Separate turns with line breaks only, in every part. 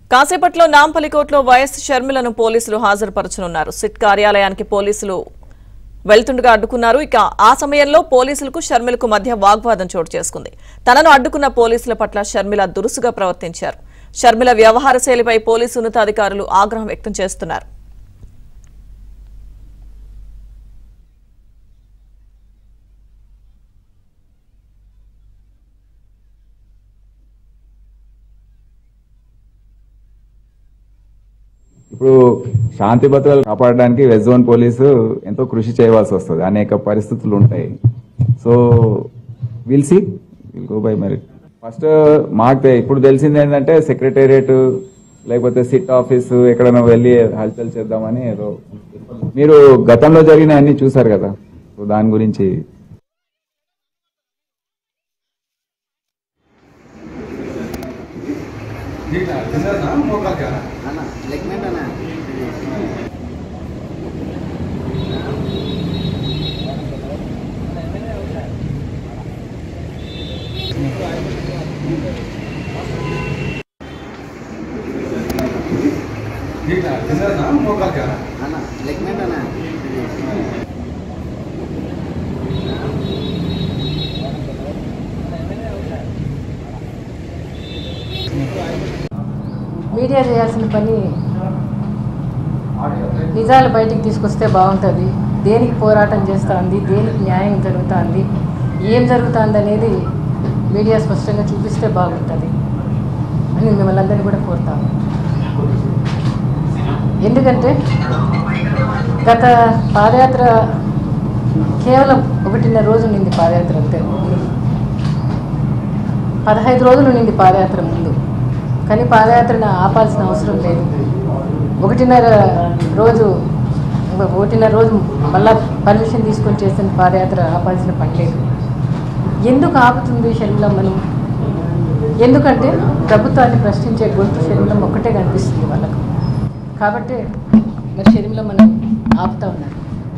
కాసేపట్లో నాంపల్లి కోర్టులో వైఎస్ షర్మిలను పోలీసులు హాజరుపరచనున్నారు సిట్ కార్యాలయానికి పోలీసులు వెళ్తుండగా అడ్డుకున్నారు ఇక ఆ సమయంలో పోలీసులకు షర్మిలకు మధ్య వాగ్వాదం చోటు చేసుకుంది తనను అడ్డుకున్న పోలీసుల పట్ల షర్మిల దురుసుగా ప్రవర్తించారు షర్మిల వ్యవహార శైలిపై పోలీసు ఉన్నతాధికారులు ఆగ్రహం వ్యక్తం చేస్తున్నారు
ఇప్పుడు శాంతి భద్రతలు కాపాడడానికి వెస్ట్ జోన్ పోలీసు ఎంతో కృషి చేయవలసి వస్తుంది అనేక పరిస్థితులు ఉంటాయి so will see will go by merit first మాకు తె- ఇప్పుడు తెలిసింది ఏంటంటే సెక్రటేరియట్ లేకపోతే సిట్ ఆఫీస్ ఎక్కడైనా వెళ్ళి హల్చల్ చేద్దామని ఏదో మీరు గతంలో జరిగిన అన్ని చూసారు కదా సో దాని గురించి
అన్న లెగ్మెంట్ అన్న అన్న లెగ్మెంట్ అన్న
మీడియా చేయాల్సిన పని నిజాలు బయటికి తీసుకొస్తే బాగుంటుంది దేనికి పోరాటం చేస్తుంది దేనికి న్యాయం జరుగుతుంది ఏం జరుగుతుంది అనేది మీడియా స్పష్టంగా చూపిస్తే బాగుంటుంది అని మిమ్మల్ని అందరినీ కూడా కోరుతాను ఎందుకంటే గత పాదయాత్ర కేవలం ఒకటిన్నర రోజు నింది పాదయాత్ర అంతే పదహైదు రోజులు నింది పాదయాత్ర ముందు కానీ పాదయాత్రను ఆపాల్సిన అవసరం లేదు ఒకటిన్నర రోజు ఒకటిన్నర రోజు మళ్ళా పర్మిషన్ తీసుకొని చేసిన పాదయాత్ర ఆపాల్సిన పని లేదు ఎందుకు ఆపుతుంది షర్మిలమ్మను ఎందుకంటే ప్రభుత్వాన్ని ప్రశ్నించే గొంతు షర్మిలమ్మ ఒక్కటే కనిపిస్తుంది వాళ్ళకు కాబట్టి మరి షర్మిలమ్మను ఆపుతా ఉన్నారు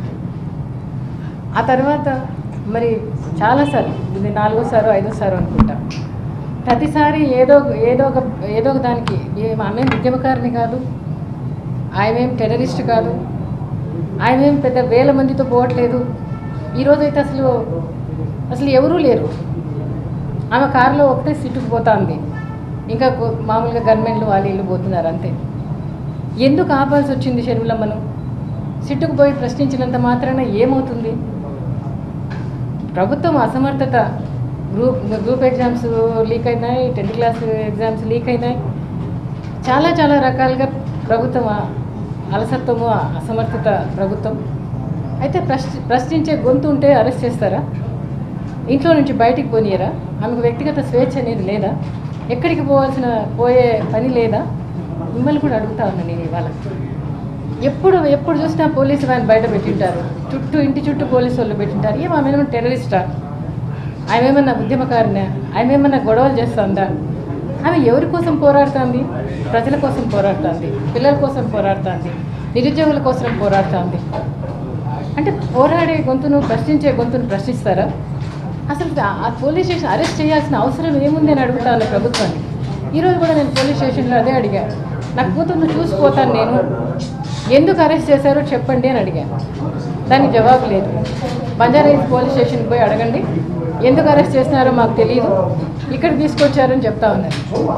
ఆ తర్వాత మరి చాలాసార్లు ఇది నాలుగోసారో ఐదోసారో అనుకుంటా ప్రతిసారి ఏదో ఏదో ఒక ఏదో ఒక దానికి ఏ- ఆమె ఉద్యమకారిని కాదు ఆమెం టెర్రరిస్ట్ కాదు ఆమెం పెద్ద వేల మందితో పోవట్లేదు ఈరోజైతే అసలు అసలు ఎవరూ లేరు ఆమె కారులో ఒకటే సీటుకు పోతుంది ఇంకా కొ- మామూలుగా గవర్నమెంట్లు వాళ్ళు వీళ్ళు పోతున్నారు అంతే ఎందుకు ఆపాల్సి వచ్చింది షర్మిలమ్మను సిట్టుకు పోయి ప్రశ్నించినంత మాత్రాన ఏమవుతుంది ప్రభుత్వం అసమర్థత గ్రూప్ గ్రూప్ ఎగ్జామ్స్ లీక్ అయినాయి టెన్త్ క్లాస్ ఎగ్జామ్స్ లీక్ అయినాయి చాలా చాలా రకాలుగా ప్రభుత్వం ఆ అలసత్వము ఆ అసమర్థత ప్రభుత్వం అయితే ప్రశ్న ప్రశ్నించే గొంతు ఉంటే అరెస్ట్ చేస్తారా ఇంట్లో నుంచి బయటికి పోనీయరా ఆమెకు వ్యక్తిగత స్వేచ్ఛ అనేది లేదా ఎక్కడికి పోవాల్సిన పోయే పని లేదా మిమ్మల్ని కూడా అడుగుతా ఉన్నా నేను ఇవాళ ఎప్పుడు ఎప్పుడు చూసినా పోలీసు వ్యాన్ బయట పెట్టింటారు చుట్టూ ఇంటి చుట్టూ పోలీసు వాళ్ళు పెట్టింటారు ఏం ఆమె ఏమన్నా టెర్రరిస్టా ఆమె ఏమన్నా ఉద్యమకారినా ఆమె ఏమన్నా గొడవలు చేస్తుందా ఆమె ఎవరి కోసం పోరాడుతుంది ప్రజల కోసం పోరాడుతుంది పిల్లల కోసం పోరాడుతుంది నిరుద్యోగుల కోసం పోరాడుతుంది అంటే పోరాడే గొంతును ప్రశ్నించే గొంతును ప్రశ్నిస్తారా అసలు ఆ- ఆ పోలీస్ స్టేషన్ అరెస్ట్ చేయాల్సిన అవసరం ఏముంది అని అడుగుతాను ప్రభుత్వాన్ని ఈరోజు కూడా నేను పోలీస్ స్టేషన్లో అదే అడిగా నా కూతుర్ను చూసిపోతాను నేను ఎందుకు అరెస్ట్ చేశారో చెప్పండి అని అడిగాను దానికి జవాబు లేదు బంజారాహిల్స్ పోలీస్ స్టేషన్కి పోయి అడగండి ఎందుకు అరెస్ట్ చేసినారో మాకు తెలియదు ఇక్కడ తీసుకొచ్చారని చెప్తా ఉన్నారు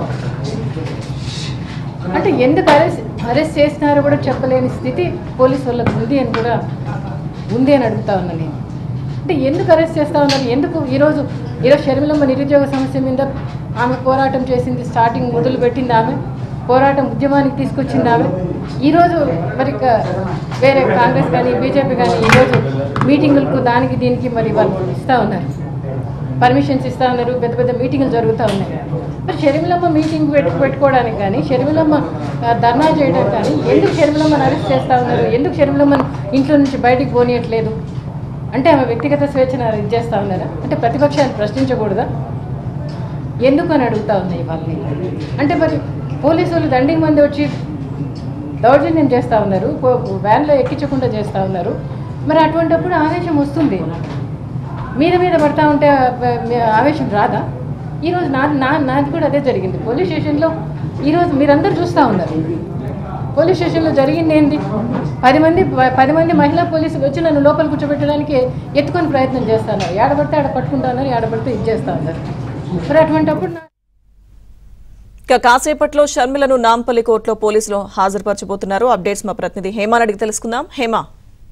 అంటే ఎందుకు అరెస్ట్ అరెస్ట్ చేసినారో కూడా చెప్పలేని స్థితి పోలీసు వాళ్ళకు ఉంది అని కూడా ఉంది అని అడుగుతా ఉన్నా నేను అంటే ఎందుకు అరెస్ట్ చేస్తా ఉన్నారు ఎందుకు ఈరోజు ఈరోజు షర్మిలమ్మ నిరుద్యోగ సమస్య మీద ఆమె పోరాటం చేసింది స్టార్టింగ్ మొదలు పెట్టింది ఆమె పోరాటం ఉద్యమానికి తీసుకొచ్చింది ఆమె ఈరోజు మరి ఇక వేరే కాంగ్రెస్ కానీ బీజేపీ కానీ ఈరోజు మీటింగులకు దానికి దీనికి మరి వాళ్ళు ఇస్తూ ఉన్నారు పర్మిషన్స్ ఇస్తా ఉన్నారు పెద్ద పెద్ద మీటింగులు జరుగుతూ ఉన్నాయి మరి షర్మిలమ్మ మీటింగ్ పెట్టు పెట్టుకోవడానికి కానీ షర్మిలమ్మ ఆ, ధర్నా చేయడానికి కానీ ఎందుకు షర్మిలమ్మని అరెస్ట్ చేస్తూ ఉన్నారు ఎందుకు షర్మిలమ్మని ఇంట్లో నుంచి బయటికి పోనీయట్లేదు అంటే ఆమె వ్యక్తిగత స్వేచ్ఛను ఇది చేస్తూ ఉన్నారా అంటే ప్రతిపక్షాన్ని ప్రశ్నించకూడదా ఎందుకు అని అడుగుతా ఉన్నాయి వాళ్ళని అంటే మరి పోలీసు వాళ్ళు దండికి మంది వచ్చి దౌర్జన్యం చేస్తూ ఉన్నారు పో- వ్యాన్లో ఎక్కించకుండా చేస్తూ ఉన్నారు మరి అటువంటిప్పుడు ఆవేశం వస్తుంది మీద మీద పడతా ఉంటే ఆ, మీ ఆవేశం రాదా ఈరోజు నా నా నాది కూడా అదే జరిగింది పోలీస్ స్టేషన్లో ఈరోజు మీరందరూ చూస్తూ ఉన్నారు పోలీస్ స్టేషన్లో జరిగింది ఏంది పది మంది పది మంది మహిళా పోలీసులు వచ్చి నన్ను లోపల కూర్చోబెట్టడానికి ఎత్తుకొని ప్రయత్నం చేస్తాను ఏడబడితే ఆడ పట్టుకుంటాను ఏడబడితే ఇది చేస్తా ఉన్నారు మరి అటువంటిప్పుడు నా
ఇక కాసేపట్లో షర్మిలను నాంపల్లి కోర్టులో పోలీసులు హాజరుపరచబోతున్నారు అప్డేట్స్ మా ప్రతినిధి హేమాని అడిగి తెలుసుకుందాం హేమా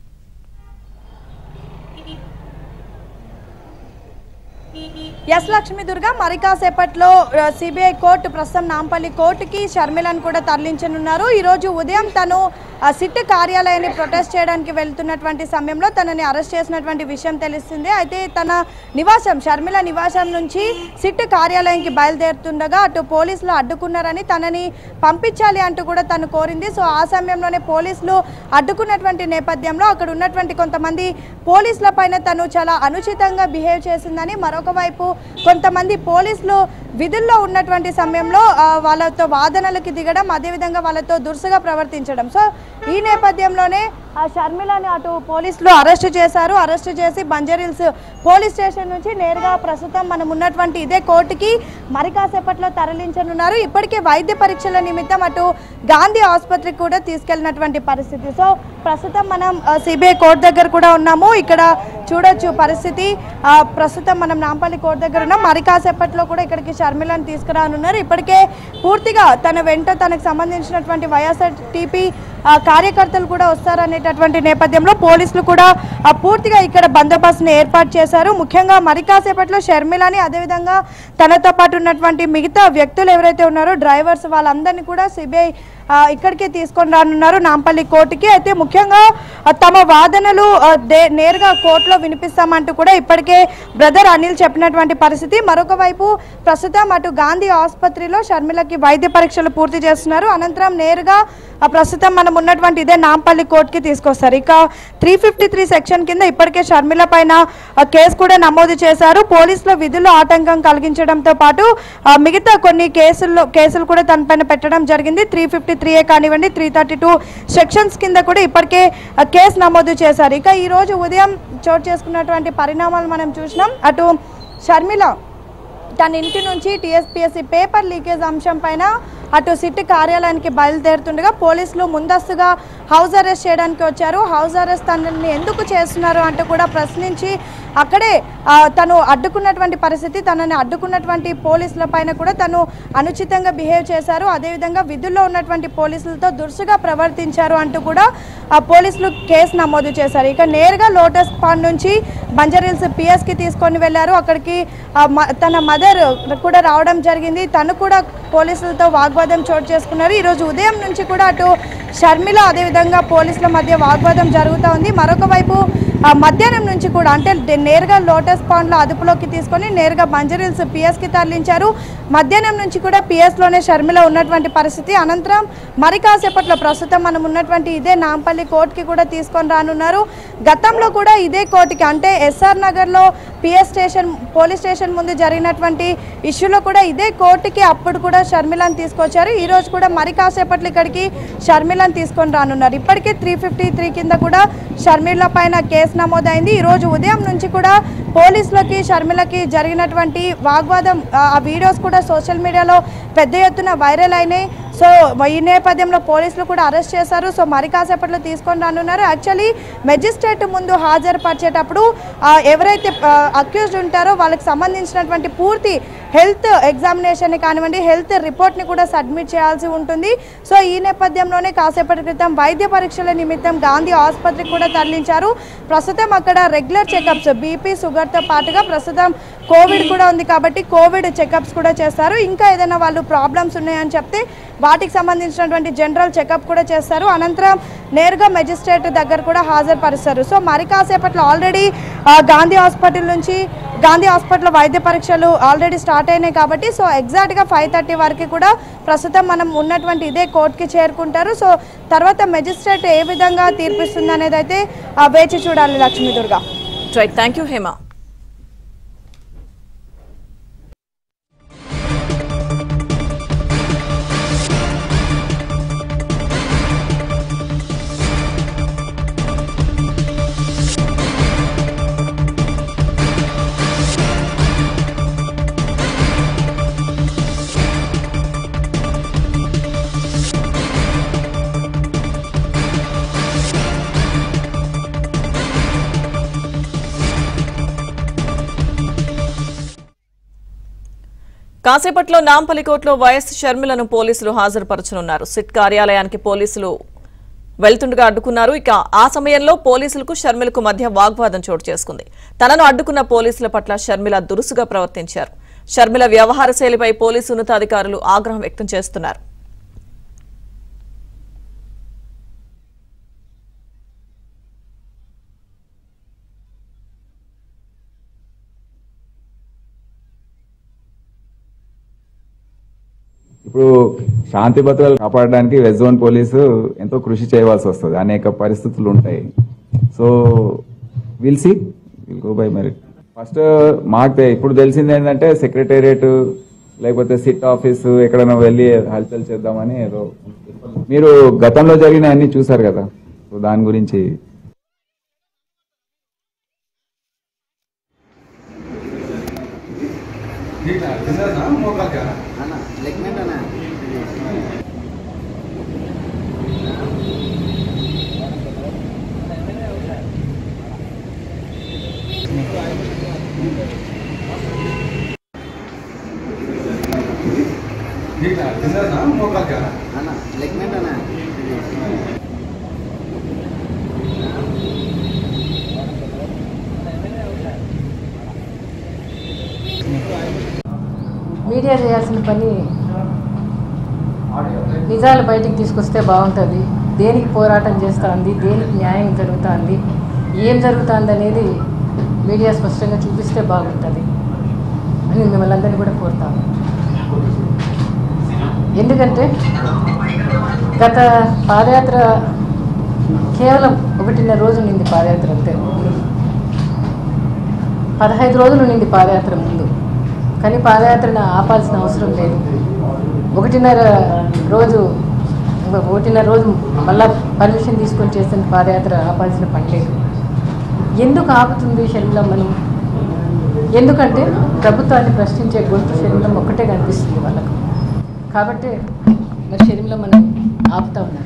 ఎస్ లక్ష్మీ దుర్గా మరి కాసేపట్లో సిబిఐ కోర్టు ప్రస్తుతం నాంపల్లి కోర్టుకి షర్మిలను కూడా తరలించనున్నారు ఈరోజు ఉదయం తను ఆ, సిట్ కార్యాలయాన్ని ప్రొటెస్ట్ చేయడానికి వెళ్తున్నటువంటి సమయంలో తనని అరెస్ట్ చేసినటువంటి విషయం తెలుస్తుంది అయితే తన నివాసం షర్మిల నివాసం నుంచి సిట్ కార్యాలయానికి బయలుదేరుతుండగా అటు పోలీసులు అడ్డుకున్నారని తనని పంపించాలి అంటూ కూడా తను కోరింది సో ఆ సమయంలోనే పోలీసులు అడ్డుకున్నటువంటి నేపథ్యంలో అక్కడ ఉన్నటువంటి కొంతమంది పోలీసుల పైన తను చాలా అనుచితంగా బిహేవ్ చేసిందని మరొక వైపు కొంతమంది పోలీసులు విధుల్లో ఉన్నటువంటి సమయంలో ఆ, వాళ్ళతో వాదనలకు దిగడం అదేవిధంగా వాళ్ళతో దురుసుగా ప్రవర్తించడం సో ఈ నేపథ్యంలోనే ఆ షర్మిలని అటు పోలీసులు అరెస్ట్ చేశారు అరెస్ట్ చేసి బంజారిల్స్ పోలీస్ స్టేషన్ నుంచి నేరుగా ప్రస్తుతం మనం ఉన్నటువంటి ఇదే కోర్టుకి మరి కాసేపట్లో తరలించనున్నారు ఇప్పటికే వైద్య పరీక్షల నిమిత్తం అటు గాంధీ ఆసుపత్రికి కూడా తీసుకెళ్ళినటువంటి పరిస్థితి సో ప్రస్తుతం మనం సిబిఐ కోర్టు దగ్గర కూడా ఉన్నాము ఇక్కడ చూడొచ్చు పరిస్థితి ఆ, ప్రస్తుతం మనం నాంపల్లి కోర్టు దగ్గర ఉన్నాం మరి కాసేపట్లో కూడా ఇక్కడికి షర్మిలను తీసుకురానున్నారు ఇప్పటికే పూర్తిగా తన వెంట తనకు సంబంధించినటువంటి వైఎస్ఆర్ టీపీ కార్యకర్తలు కూడా వస్తారనేటటువంటి నేపథ్యంలో పోలీసులు కూడా ఆ, పూర్తిగా ఇక్కడ బందోబస్తుని ఏర్పాటు చేశారు ముఖ్యంగా మరి కాసేపట్లో షర్మిలని అదేవిధంగా తనతో పాటు ఉన్నటువంటి మిగతా వ్యక్తులు ఎవరైతే ఉన్నారో డ్రైవర్స్ వాళ్ళందరినీ కూడా సిబిఐ ఆ, ఇక్కడికే తీసుకొని రానున్నారు నాంపల్లి కోర్టుకి అయితే ముఖ్యంగా ఆ, తమ వాదనలు ఆ, దే- నేరుగా కోర్టులో వినిపిస్తామంటూ కూడా ఇప్పటికే బ్రదర్ అనిల్ చెప్పినటువంటి పరిస్థితి మరొక వైపు ప్రస్తుతం అటు గాంధీ ఆసుపత్రిలో షర్మిలకి వైద్య పరీక్షలు పూర్తి చేస్తున్నారు అనంతరం నేరుగా ఆ, ప్రస్తుతం మనం ఉన్నటువంటి ఇదే నాంపల్లి కోర్టుకి తీసుకొస్తారు ఇక త్రీ ఫిఫ్టీ త్రీ సెక్షన్ కింద ఇప్పటికే షర్మిల పైన ఆ, కేసు కూడా నమోదు చేశారు పోలీసుల విధుల్లో ఆటంకం కలిగించడంతో పాటు ఆ, మిగతా కొన్ని కేసుల్లో కేసులు కూడా తనపైన పెట్టడం జరిగింది త్రీ ఫిఫ్టీ త్రీ ఏ కానివ్వండి త్రీ థర్టీ టూ సెక్షన్స్ కింద కూడా ఇప్పటికే ఆ, కేసు నమోదు చేశారు ఇక ఈ రోజు ఉదయం చోటు చేసుకున్నటువంటి పరిణామాలు మనం చూసినాం అటు షర్మిల తన ఇంటి నుంచి టీఎస్పీఎస్సీ పేపర్ లీకేజ్ అంశం పైన అటు సిట్ కార్యాలయానికి బయలుదేరుతుండగా పోలీసులు ముందస్తుగా హౌస్ అరెస్ట్ చేయడానికి వచ్చారు హౌస్ అరెస్ట్ తనని ఎందుకు చేస్తున్నారు అంటూ కూడా ప్రశ్నించి అక్కడే ఆ, తను అడ్డుకున్నటువంటి పరిస్థితి తనని అడ్డుకున్నటువంటి పోలీసుల పైన కూడా తను అనుచితంగా బిహేవ్ చేశారు అదేవిధంగా విధుల్లో ఉన్నటువంటి పోలీసులతో దురుసుగా ప్రవర్తించారు అంటూ కూడా ఆ పోలీసులు కేసు నమోదు చేశారు ఇక నేరుగా లోటస్ పాండ్ నుంచి బంజారిల్స్ పిఎస్కి తీసుకొని వెళ్ళారు అక్కడికి ఆ, మ- తన మదర్ కూడా రావడం జరిగింది తను కూడా పోలీసులతో వాగ్వాదం చోటు చేసుకున్నారు ఈరోజు ఉదయం నుంచి కూడా అటు షర్మిల అదేవిధంగా పోలీసుల మధ్య వాగ్వాదం జరుగుతూ ఉంది మరొక వైపు ఆ, మధ్యాహ్నం నుంచి కూడా అంటే డే- నేరుగా లోటస్ పాండ్లో అదుపులోకి తీసుకొని నేరుగా బంజరిల్స్ పిఎస్కి తరలించారు మధ్యాహ్నం నుంచి కూడా పిఎస్లోనే షర్మిల ఉన్నటువంటి పరిస్థితి అనంతరం మరి కాసేపట్లో ప్రస్తుతం మనం ఉన్నటువంటి ఇదే నాంపల్లి కోర్టుకి కూడా తీసుకొని రానున్నారు గతంలో కూడా ఇదే కోర్టుకి అంటే ఎస్ఆర్ నగర్లో పిఎస్ స్టేషన్ పోలీస్ స్టేషన్ ముందు జరిగినటువంటి ఇష్యూలో కూడా ఇదే కోర్టుకి అప్పుడు కూడా షర్మిలను తీసుకొచ్చారు ఈ రోజు కూడా మరి కాసేపట్లో ఇక్కడికి షర్మిలను తీసుకొని రానున్నారు ఇప్పటికే త్రీ ఫిఫ్టీ త్రీ కింద కూడా షర్మిల పైన కేసు నమోదైంది ఈ రోజు ఉదయం నుంచి కూడా పోలీసులకి షర్మిలకి జరిగినటువంటి వాగ్వాదం ఆ ఆ వీడియోస్ కూడా సోషల్ మీడియాలో పెద్ద ఎత్తున వైరల్ అయినాయి సో ఈ నేపథ్యంలో పోలీసులు కూడా అరెస్ట్ చేశారు సో మరి కాసేపట్లో తీసుకొని రానున్నారు యాక్చువల్లీ మెజిస్ట్రేట్ ముందు హాజరుపరిచేటప్పుడు ఆ, ఎవరైతే అక్యూజ్డ్ ఉంటారో వాళ్ళకి సంబంధించినటువంటి పూర్తి హెల్త్ ఎగ్జామినేషన్ కానివ్వండి హెల్త్ రిపోర్ట్ని కూడా సబ్మిట్ చేయాల్సి ఉంటుంది సో ఈ నేపథ్యంలోనే కాసేపటి క్రితం వైద్య పరీక్షల నిమిత్తం గాంధీ ఆసుపత్రికి కూడా తరలించారు ప్రస్తుతం అక్కడ రెగ్యులర్ చెకప్స్ బీపీ షుగర్తో పాటుగా ప్రస్తుతం కోవిడ్ కూడా ఉంది కాబట్టి కోవిడ్ చెకప్స్ కూడా చేస్తారు ఇంకా ఏదైనా వాళ్ళు ప్రాబ్లమ్స్ ఉన్నాయని చెప్తే వాటికి సంబంధించినటువంటి జనరల్ చెకప్ కూడా చేస్తారు అనంతరం నేరుగా మెజిస్ట్రేట్ దగ్గర కూడా హాజరుపరుస్తారు సో మరి కాసేపట్లో ఆల్రెడీ గాంధీ హాస్పిటల్ నుంచి గాంధీ హాస్పిటల్ వైద్య పరీక్షలు ఆల్రెడీ స్టార్ట్ అయినాయి కాబట్టి సో ఎగ్జాక్ట్గా ఫైవ్ థర్టీ వరకు కూడా ప్రస్తుతం మనం ఉన్నటువంటి ఇదే కోర్టుకి చేరుకుంటారు సో తర్వాత మెజిస్ట్రేట్ ఏ విధంగా తీర్పిస్తుంది అనేది అయితే ఆ, వేచి చూడాలి Lakshmi Durga
right thank you Hema కాసేపట్లో నాంపల్లి కోర్టులో వైఎస్ షర్మిలను పోలీసులు హాజరుపరచనున్నారు సిట్ కార్యాలయానికి పోలీసులు వెళ్తుండగా అడ్డుకున్నారు ఇక ఆ సమయంలో పోలీసులకు షర్మిలకు మధ్య వాగ్వాదం చోటు చేసుకుంది తనను అడ్డుకున్న పోలీసుల పట్ల షర్మిల దురుసుగా ప్రవర్తించారు షర్మిల వ్యవహార శైలిపై పోలీసు ఉన్నతాధికారులు ఆగ్రహం వ్యక్తం చేస్తున్నారు
ఇప్పుడు శాంతి భద్రతలు కాపాడడానికి వెస్ట్ జోన్ పోలీసు ఎంతో కృషి చేయవలసి వస్తుంది అనేక పరిస్థితులు ఉంటాయి so will see will go by merit first మాకు తె- ఇప్పుడు తెలిసింది ఏంటంటే సెక్రటేరియట్ లేకపోతే సిట్ ఆఫీస్ ఎక్కడైనా వెళ్ళి హల్చల్ చేద్దామని ఏదో మీరు గతంలో జరిగిన అన్ని చూసారు కదా సో దాని గురించి
అన్న లెగ్మెంట్ అన్న అన్న లెగ్మెంట్ అన్న
మీడియా చేయాల్సిన పని నిజాలు బయటికి తీసుకొస్తే బాగుంటుంది దేనికి పోరాటం చేస్తుంది దేనికి న్యాయం జరుగుతుంది ఏం జరుగుతుంది అనేది మీడియా స్పష్టంగా చూపిస్తే బాగుంటుంది అని మిమ్మల్ని అందరినీ కూడా కోరుతాను ఎందుకంటే గత పాదయాత్ర కేవలం ఒకటిన్నర రోజు నింది పాదయాత్ర అంతే పదహైదు రోజులు నింది పాదయాత్ర ముందు కానీ పాదయాత్రను ఆపాల్సిన అవసరం లేదు ఒకటిన్నర రోజు ఒక- ఒకటిన్నర రోజు మళ్ళా పర్మిషన్ తీసుకొని చేసిన పాదయాత్ర ఆపాల్సిన పని లేదు ఎందుకు ఆపుతుంది షర్మిలమ్మను ఎందుకంటే ప్రభుత్వాన్ని ప్రశ్నించే గొంతు షర్మిలం ఒక్కటే కనిపిస్తుంది వాళ్ళకు కాబట్టి మరి షర్మిలమ్మను ఆపుతా ఉన్నారు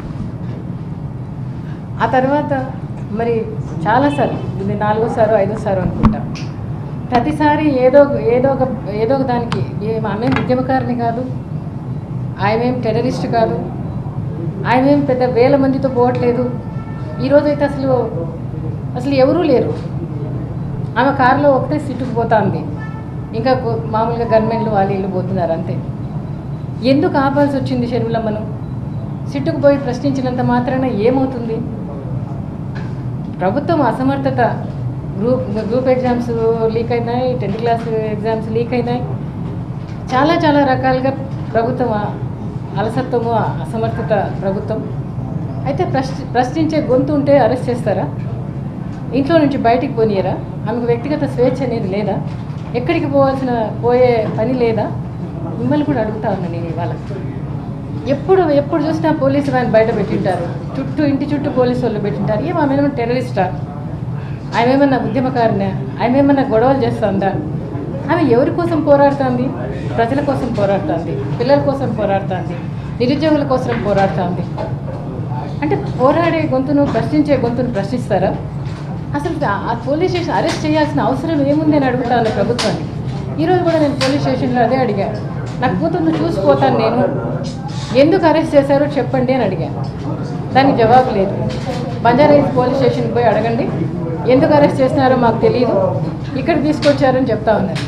ఆ తర్వాత మరి చాలాసార్లు ఇది నాలుగోసారో ఐదోసారో అనుకుంటా ప్రతిసారి ఏదో ఏదో ఒక ఏదో ఒక దానికి ఏ- ఆమె ఉద్యమకారిని కాదు ఆయనేం టెర్రరిస్ట్ కాదు ఆయనేం పెద్ద వేల మందితో పోవట్లేదు ఈరోజైతే అసలు అసలు ఎవరూ లేరు ఆమె కారులో ఒకటే సీటుకు పోతుంది ఇంకా గో- మామూలుగా గవర్నమెంట్లు వాళ్ళు ఇల్లు పోతున్నారు అంతే ఎందుకు ఆపాల్సి వచ్చింది షర్మిలమ్మను సిట్టుకు పోయి ప్రశ్నించినంత మాత్రాన ఏమవుతుంది ప్రభుత్వం అసమర్థత గ్రూప్ గ్రూప్ ఎగ్జామ్స్ లీక్ అయినాయి టెన్త్ క్లాస్ ఎగ్జామ్స్ లీక్ అయినాయి చాలా చాలా రకాలుగా ప్రభుత్వం ఆ- అలసత్వము ఆ అసమర్థత ప్రభుత్వం అయితే ప్రశ్న ప్రశ్నించే గొంతు ఉంటే అరెస్ట్ చేస్తారా ఇంట్లో నుంచి బయటికి పోనీయరా ఆమెకు వ్యక్తిగత స్వేచ్ఛ అనేది లేదా ఎక్కడికి పోవాల్సిన పోయే పని లేదా మిమ్మల్ని కూడా అడుగుతా ఉన్నా నేను ఇవాళ ఎప్పుడు ఎప్పుడు చూసినా పోలీసు వ్యాన్ బయట పెట్టింటారు చుట్టూ ఇంటి చుట్టూ పోలీసు వాళ్ళు పెట్టింటారు ఏమో ఆమె ఏమైనా టెర్రరిస్టా ఆమె ఏమన్నా ఉద్యమకారినా ఆమె ఏమన్నా గొడవలు చేస్తుందా ఆమె ఎవరి కోసం పోరాడుతుంది ప్రజల కోసం పోరాడుతుంది పిల్లల కోసం పోరాడుతుంది నిరుద్యోగుల కోసం పోరాడుతుంది అంటే పోరాడే గొంతును ప్రశ్నించే గొంతును ప్రశ్నిస్తారా అసలు ఆ- ఆ పోలీస్ స్టేషన్ అరెస్ట్ చేయాల్సిన అవసరం ఏముంది అని అడుగుతాను ప్రభుత్వాన్ని ఈరోజు కూడా నేను పోలీస్ స్టేషన్లో అదే అడిగా నా కూతుర్ను చూసిపోతాను నేను ఎందుకు అరెస్ట్ చేశారో చెప్పండి అని అడిగాను దానికి జవాబు లేదు బంజారాహిల్స్ పోలీస్ స్టేషన్కి పోయి అడగండి ఎందుకు అరెస్ట్ చేసినారో మాకు తెలియదు ఇక్కడ తీసుకొచ్చారని చెప్తా ఉన్నారు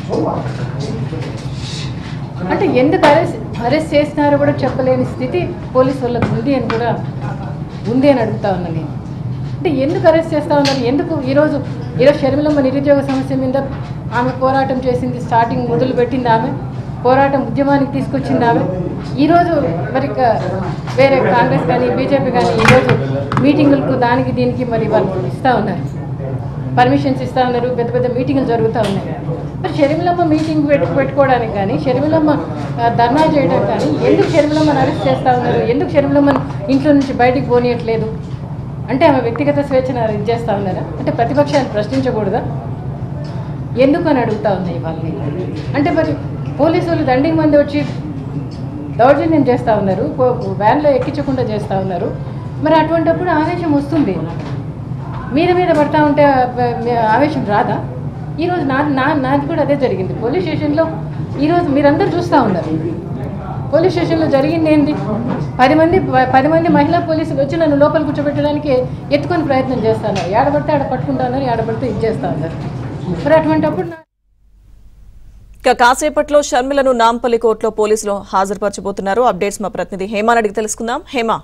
అంటే ఎందుకు అరెస్ట్ అరెస్ట్ చేసినారో కూడా చెప్పలేని స్థితి పోలీసు వాళ్ళకు ఉంది అని కూడా ఉంది అని అడుగుతా ఉన్నా నేను అంటే ఎందుకు అరెస్ట్ చేస్తా ఉన్నారు ఎందుకు ఈరోజు ఈరోజు షర్మిలమ్మ నిరుద్యోగ సమస్య మీద ఆమె పోరాటం చేసింది స్టార్టింగ్ మొదలు పెట్టింది ఆమె పోరాటం ఉద్యమానికి తీసుకొచ్చింది ఆమె ఈరోజు మరి ఇక వేరే కాంగ్రెస్ కానీ బీజేపీ కానీ ఈరోజు మీటింగులకు దానికి దీనికి మరి వాళ్ళు ఇస్తూ ఉన్నారు పర్మిషన్స్ ఇస్తా ఉన్నారు పెద్ద పెద్ద మీటింగులు జరుగుతూ ఉన్నాయి మరి షర్మిలమ్మ మీటింగ్ పెట్టు పెట్టుకోవడానికి కానీ షర్మిలమ్మ ఆ, ధర్నా చేయడం కానీ ఎందుకు షర్మిలమ్మని అరెస్ట్ చేస్తూ ఉన్నారు ఎందుకు షర్మిలమ్మని ఇంట్లో నుంచి బయటికి పోనీయట్లేదు అంటే ఆమె వ్యక్తిగత స్వేచ్ఛను ఇది చేస్తూ ఉన్నారా అంటే ప్రతిపక్షాన్ని ప్రశ్నించకూడదా ఎందుకు అని అడుగుతా ఉన్నాయి వాళ్ళని అంటే మరి పోలీసు వాళ్ళు దండికి మంది వచ్చి దౌర్జన్యం చేస్తూ ఉన్నారు పో- వ్యాన్లో ఎక్కించకుండా చేస్తూ ఉన్నారు మరి అటువంటప్పుడు ఆవేశం వస్తుంది మీద మీద పడతా ఉంటే ఆ, మీ ఆవేశం రాదా ఈరోజు నా నా నాది కూడా అదే జరిగింది పోలీస్ స్టేషన్లో ఈరోజు మీరందరూ చూస్తూ ఉన్నారు పోలీస్ స్టేషన్లో జరిగింది ఏంది పది మంది పది మంది మహిళా పోలీసులు వచ్చి నన్ను లోపల కూర్చోబెట్టడానికి ఎత్తుకొని ప్రయత్నం చేస్తాను ఏడబడితే ఆడ పట్టుకుంటాను ఏడబడితే ఇది చేస్తా ఉన్నారు మరి అటువంటిప్పుడు నా-
ఇక కాసేపట్లో షర్మిలను నాంపల్లి కోర్టులో పోలీసులు హాజరుపరచబోతున్నారు అప్డేట్స్ మా ప్రతినిధి హేమాని అడిగి తెలుసుకుందాం హేమా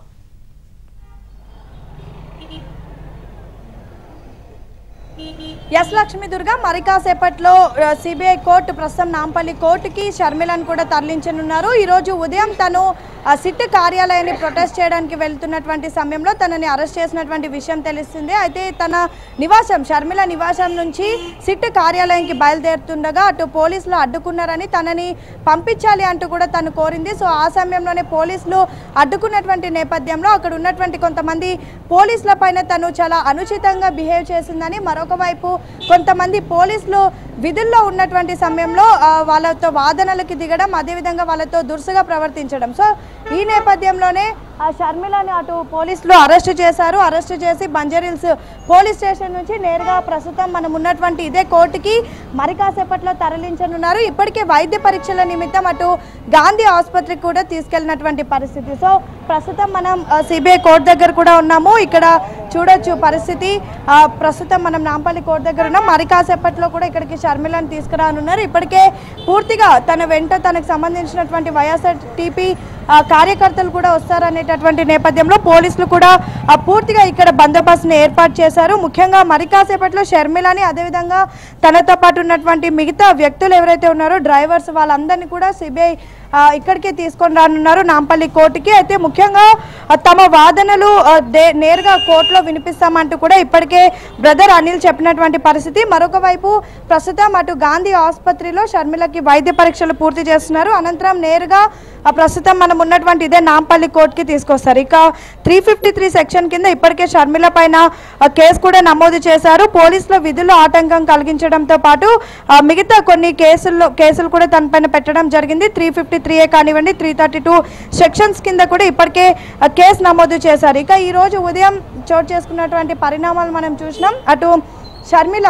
ఎస్ లక్ష్మీ దుర్గా మరి కాసేపట్లో సిబిఐ కోర్టు ప్రస్తుతం నాంపల్లి కోర్టుకి షర్మిలను కూడా తరలించనున్నారు ఈరోజు ఉదయం తను ఆ, సిట్ కార్యాలయాన్ని ప్రొటెస్ట్ చేయడానికి వెళ్తున్నటువంటి సమయంలో తనని అరెస్ట్ చేసినటువంటి విషయం తెలుస్తుంది అయితే తన నివాసం షర్మిల నివాసం నుంచి సిట్ కార్యాలయానికి బయలుదేరుతుండగా అటు పోలీసులు అడ్డుకున్నారని తనని పంపించాలి అంటూ కూడా తను కోరింది సో ఆ సమయంలోనే పోలీసులు అడ్డుకున్నటువంటి నేపథ్యంలో అక్కడ ఉన్నటువంటి కొంతమంది పోలీసుల పైన తను చాలా అనుచితంగా బిహేవ్ చేసిందని మరొక వైపు కొంతమంది పోలీసులు విధుల్లో ఉన్నటువంటి సమయంలో ఆ, వాళ్ళతో వాదనలకు దిగడం అదేవిధంగా వాళ్ళతో దురుసుగా ప్రవర్తించడం సో ఈ నేపథ్యంలోనే ఆ షర్మిలని అటు పోలీసులు అరెస్ట్ చేశారు అరెస్ట్ చేసి బంజారిల్స్ పోలీస్ స్టేషన్ నుంచి నేరుగా ప్రస్తుతం మనం ఉన్నటువంటి ఇదే కోర్టుకి మరి కాసేపట్లో తరలించనున్నారు ఇప్పటికే వైద్య పరీక్షల నిమిత్తం అటు గాంధీ ఆసుపత్రికి కూడా తీసుకెళ్ళినటువంటి పరిస్థితి సో ప్రస్తుతం మనం సిబిఐ కోర్టు దగ్గర కూడా ఉన్నాము ఇక్కడ చూడొచ్చు పరిస్థితి ఆ, ప్రస్తుతం మనం నాంపల్లి కోర్టు దగ్గర ఉన్నాం మరి కాసేపట్లో కూడా ఇక్కడికి షర్మిలను తీసుకురానున్నారు ఇప్పటికే పూర్తిగా తన వెంట తనకు సంబంధించినటువంటి వైఎస్ఆర్ టీపీ కార్యకర్తలు కూడా వస్తారనేటటువంటి నేపథ్యంలో పోలీసులు కూడా ఆ, పూర్తిగా ఇక్కడ బందోబస్తుని ఏర్పాటు చేశారు ముఖ్యంగా మరి కాసేపట్లో షర్మిలని అదేవిధంగా తనతో పాటు ఉన్నటువంటి మిగతా వ్యక్తులు ఎవరైతే ఉన్నారో డ్రైవర్స్ వాళ్ళందరినీ కూడా సిబిఐ ఆ, ఇక్కడికే తీసుకొని రానున్నారు నాంపల్లి కోర్టుకి అయితే ముఖ్యంగా ఆ, తమ వాదనలు ఆ, దే- నేరుగా కోర్టులో వినిపిస్తామంటూ కూడా ఇప్పటికే బ్రదర్ అనిల్ చెప్పినటువంటి పరిస్థితి మరొక వైపు ప్రస్తుతం అటు గాంధీ ఆసుపత్రిలో షర్మిలకి వైద్య పరీక్షలు పూర్తి చేస్తున్నారు అనంతరం నేరుగా ఆ, ప్రస్తుతం మనం ఉన్నటువంటి ఇదే నాంపల్లి కోర్టుకి తీసుకొస్తారు ఇక త్రీ ఫిఫ్టీ త్రీ సెక్షన్ కింద ఇప్పటికే షర్మిల పైన ఆ, కేసు కూడా నమోదు చేశారు పోలీసుల విధుల్లో ఆటంకం కలిగించడంతో పాటు ఆ, మిగతా కొన్ని కేసుల్లో కేసులు కూడా తనపైన పెట్టడం జరిగింది త్రీ ఫిఫ్టీ త్రీ ఏ కానివ్వండి త్రీ థర్టీ టూ సెక్షన్స్ కింద కూడా ఇప్పటికే ఆ, కేసు నమోదు చేశారు ఇక ఈ రోజు ఉదయం చోటు చేసుకున్నటువంటి పరిణామాలు మనం చూసినాం అటు షర్మిల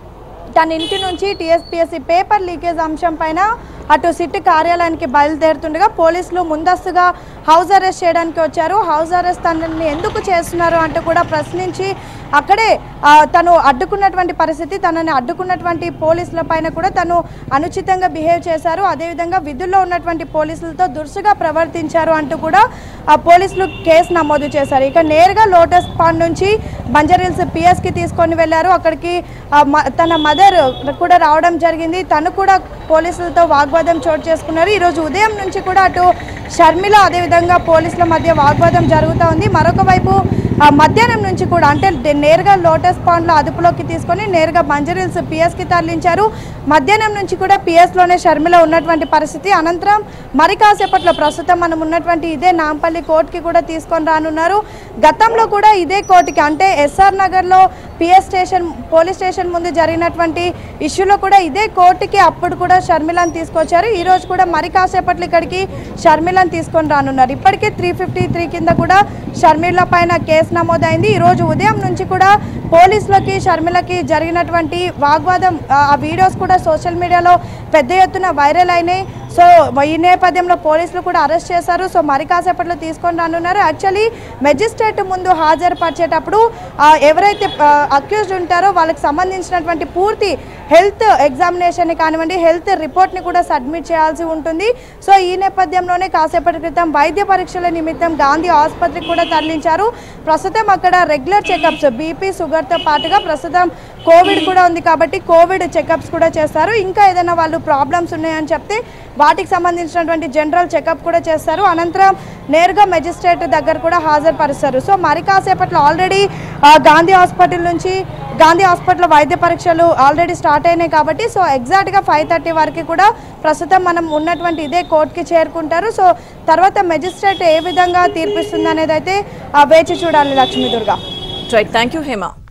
తన ఇంటి నుంచి టీఎస్పీఎస్సీ పేపర్ లీకేజ్ అంశం పైన అటు సిట్ కార్యాలయానికి బయలుదేరుతుండగా పోలీసులు ముందస్తుగా హౌస్ అరెస్ట్ చేయడానికి వచ్చారు హౌస్ అరెస్ట్ తనని ఎందుకు చేస్తున్నారు అంటూ కూడా ప్రశ్నించి అక్కడే ఆ, తను అడ్డుకున్నటువంటి పరిస్థితి తనని అడ్డుకున్నటువంటి పోలీసుల పైన కూడా తను అనుచితంగా బిహేవ్ చేశారు అదేవిధంగా విధుల్లో ఉన్నటువంటి పోలీసులతో దురుసుగా ప్రవర్తించారు అంటూ కూడా ఆ పోలీసులు కేసు నమోదు చేశారు ఇక నేరుగా లోటస్ పాండ్ నుంచి బంజారిల్స్ పిఎస్కి తీసుకొని వెళ్ళారు అక్కడికి ఆ, మ- తన మదర్ కూడా రావడం జరిగింది తను కూడా పోలీసులతో వాగ్వాదం చోటు చేసుకున్నారు ఈరోజు ఉదయం నుంచి కూడా అటు షర్మిల అదేవిధంగా పోలీసుల మధ్య వాగ్వాదం జరుగుతూ ఉంది మరొక వైపు ఆ, మధ్యాహ్నం నుంచి కూడా అంటే డే- నేరుగా లోటస్ పాండ్లో అదుపులోకి తీసుకొని నేరుగా బంజరిల్స్ పిఎస్కి తరలించారు మధ్యాహ్నం నుంచి కూడా పిఎస్లోనే షర్మిల ఉన్నటువంటి పరిస్థితి అనంతరం మరి కాసేపట్లో ప్రస్తుతం మనం ఉన్నటువంటి ఇదే నాంపల్లి కోర్టుకి కూడా తీసుకొని రానున్నారు గతంలో కూడా ఇదే కోర్టుకి అంటే ఎస్ఆర్ నగర్లో పిఎస్ స్టేషన్ పోలీస్ స్టేషన్ ముందు జరిగినటువంటి ఇష్యూలో కూడా ఇదే కోర్టుకి అప్పుడు కూడా షర్మిలను తీసుకొచ్చారు ఈ రోజు కూడా మరి కాసేపట్లో ఇక్కడికి షర్మిలను తీసుకొని రానున్నారు ఇప్పటికే త్రీ ఫిఫ్టీ త్రీ కింద కూడా షర్మిల పైన కేసు నమోదైంది ఈ రోజు ఉదయం నుంచి కూడా పోలీసులకి షర్మిలకి జరిగినటువంటి వాగ్వాదం ఆ ఆ వీడియోస్ కూడా సోషల్ మీడియాలో పెద్ద ఎత్తున వైరల్ అయినాయి సో ఈ నేపథ్యంలో పోలీసులు కూడా అరెస్ట్ చేశారు సో మరి కాసేపట్లో తీసుకొని రానున్నారు యాక్చువల్లీ మెజిస్ట్రేట్ ముందు హాజరుపరిచేటప్పుడు ఆ, ఎవరైతే అక్యూజ్డ్ ఉంటారో వాళ్ళకి సంబంధించినటువంటి పూర్తి హెల్త్ ఎగ్జామినేషన్ కానివ్వండి హెల్త్ రిపోర్ట్ని కూడా సబ్మిట్ చేయాల్సి ఉంటుంది సో ఈ నేపథ్యంలోనే కాసేపటి క్రితం వైద్య పరీక్షల నిమిత్తం గాంధీ ఆసుపత్రికి కూడా తరలించారు ప్రస్తుతం అక్కడ రెగ్యులర్ చెకప్స్ బీపీ షుగర్తో పాటుగా ప్రస్తుతం కోవిడ్ కూడా ఉంది కాబట్టి కోవిడ్ చెకప్స్ కూడా చేస్తారు ఇంకా ఏదైనా వాళ్ళు ప్రాబ్లమ్స్ ఉన్నాయని చెప్తే వాటికి సంబంధించినటువంటి జనరల్ చెకప్ కూడా చేస్తారు అనంతరం నేరుగా మెజిస్ట్రేట్ దగ్గర కూడా హాజరుపరుస్తారు సో మరి కాసేపట్లో ఆల్రెడీ గాంధీ హాస్పిటల్ నుంచి గాంధీ హాస్పిటల్ వైద్య పరీక్షలు ఆల్రెడీ స్టార్ట్ అయినాయి కాబట్టి సో ఎగ్జాక్ట్గా ఫైవ్ థర్టీ వరకు కూడా ప్రస్తుతం మనం ఉన్నటువంటి ఇదే కోర్టుకి చేరుకుంటారు సో తర్వాత మెజిస్ట్రేట్ ఏ విధంగా తీర్పిస్తుంది అనేది అయితే ఆ, వేచి చూడాలి Lakshmi Durga
right thank you Hema